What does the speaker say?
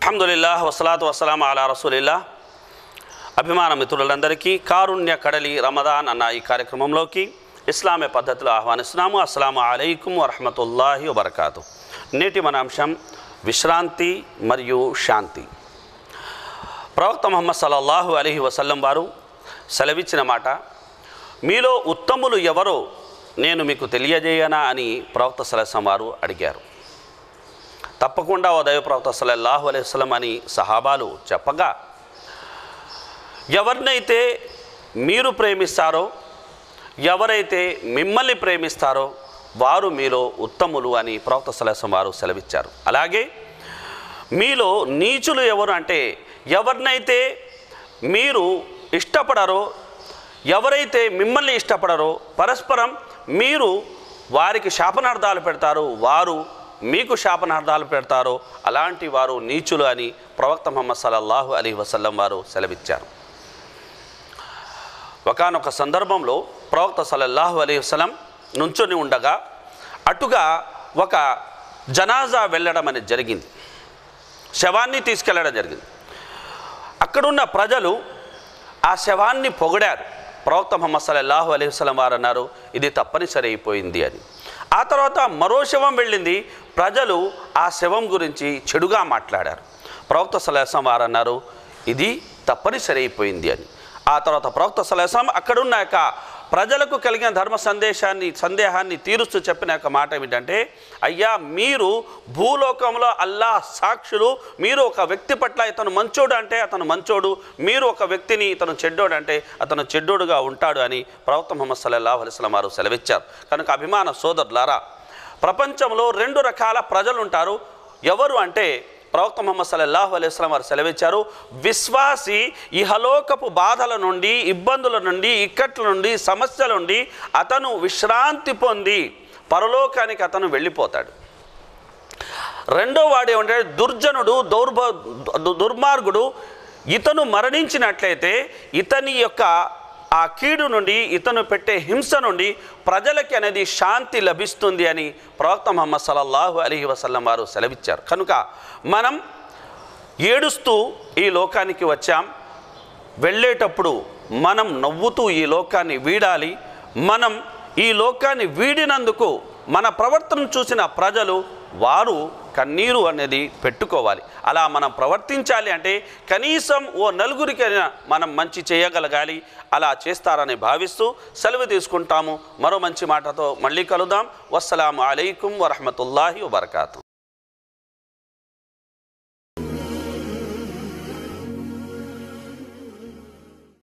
అల్హమ్దుల్లాహ్ వసలాతు వసలాం అలా రసూలిల్లా అభిమాన మిత్రులందరికీ కారుణ్య కడలి రమదాన్ అన్న ఈ కార్యక్రమంలోకి ఇస్లామే పద్ధతిలో ఆహ్వానిస్తున్నాము అస్సలాము అలైకుం వరహమతుల్లాహి వబర్కాతు నేటి మన అంశం విశ్రాంతి మరియు శాంతి ప్రవక్త ముహమ్మద్ సల్లల్లాహు అలీహి వసల్లం వారు సెలవిచ్చిన మాట మీలో ఉత్తములు ఎవరో నేను మీకు తెలియజేయనా అని ప్రవక్త సలసం వారు అడిగారు తప్పకుండా ఓ దైవ ప్రవక్త సల్లల్లాహు అలైహి వసల్లం అని సహాబాలు చెప్పగా ఎవరినైతే మీరు ప్రేమిస్తారో ఎవరైతే మిమ్మల్ని ప్రేమిస్తారో వారు మీలో ఉత్తములు అని ప్రవక్త సలసం వారు సెలవిచ్చారు అలాగే మీలో నీచులు ఎవరు అంటే ఎవరినైతే మీరు ఇష్టపడరో ఎవరైతే మిమ్మల్ని ఇష్టపడరో పరస్పరం మీరు వారికి శాపనార్థాలు పెడతారు వారు మీకు శాపనార్థాలు పెడతారో అలాంటి వారు నీచులు అని ప్రవక్త ముహమ్మద్ సల్లల్లాహు అలీ వసల్లం వారు సెలవిచ్చారు ఒకానొక సందర్భంలో ప్రవక్త సల్లల్లాహు అలీ వసలం నుంచొని ఉండగా అటుగా ఒక జనాజా వెళ్ళడం అనేది జరిగింది శవాన్ని తీసుకెళ్ళడం జరిగింది అక్కడున్న ప్రజలు ఆ శవాన్ని పొగిడారు ప్రవక్త ముహమ్మద్ సల్లల్లాహు అలైహి వసల్లం వారు అన్నారు ఇది తప్పనిసరి అయిపోయింది అని ఆ తర్వాత మరో శవం వెళ్ళింది ప్రజలు ఆ శవం గురించి చెడుగా మాట్లాడారు ప్రవక్త సలహసం వారు అన్నారు ఇది తప్పనిసరి అయిపోయింది అని ఆ తర్వాత ప్రవక్త సలహసం అక్కడున్న యొక్క ప్రజలకు కలిగిన ధర్మ సందేశాన్ని సందేహాన్ని తీరుస్తూ చెప్పిన యొక్క మాట ఏమిటంటే అయ్యా మీరు భూలోకంలో అల్లాహ్ సాక్షులు మీరు ఒక వ్యక్తి పట్ల ఇతను మంచోడు అంటే అతను మంచోడు మీరు ఒక వ్యక్తిని ఇతను చెడ్డోడు అంటే అతను చెడ్డోడుగా ఉంటాడు అని ప్రవక్త ముహమ్మద్ సల్లల్లాహు అలైస్లం వారు సెలవిచ్చారు కనుక అభిమాన సోదరులారా ప్రపంచంలో రెండు రకాల ప్రజలు ఉంటారు ఎవరు అంటే ప్రవక్త ముహమ్మద్ సల్లల్లాహు అలైస్లం వారు సెలవిచ్చారు విశ్వాసి ఇహలోకపు బాధల నుండి ఇబ్బందుల నుండి ఇక్కట్ల నుండి సమస్యల నుండి అతను విశ్రాంతి పొంది పరలోకానికి అతను వెళ్ళిపోతాడు రెండో వాడు ఏమంటే దుర్జనుడు దౌర్భ దు- దుర్మార్గుడు ఇతను మరణించినట్లయితే ఇతని యొక్క ఆ కీడు నుండి ఇతను పెట్టే హింస నుండి ప్రజలకి అనేది శాంతి లభిస్తుంది అని ప్రవక్త ముహమ్మద్ సల్లల్లాహు అలీహి వసల్లం వారు సెలవిచ్చారు కనుక మనం ఏడుస్తూ ఈ లోకానికి వచ్చాం వెళ్ళేటప్పుడు మనం నవ్వుతూ ఈ లోకాన్ని వీడాలి మనం ఈ లోకాన్ని వీడినందుకు మన ప్రవర్తన చూసిన ప్రజలు వారు కన్నీరు అనేది పెట్టుకోవాలి అలా మనం ప్రవర్తించాలి అంటే కనీసం ఓ నలుగురికైనా మనం మంచి చేయగలగాలి అలా చేస్తారని భావిస్తూ సెలవు తీసుకుంటాము మరో మంచి మాటతో మళ్ళీ కలుద్దాం వస్సలాము అలైకుం వరహమతుల్లాహి వబర్కాతు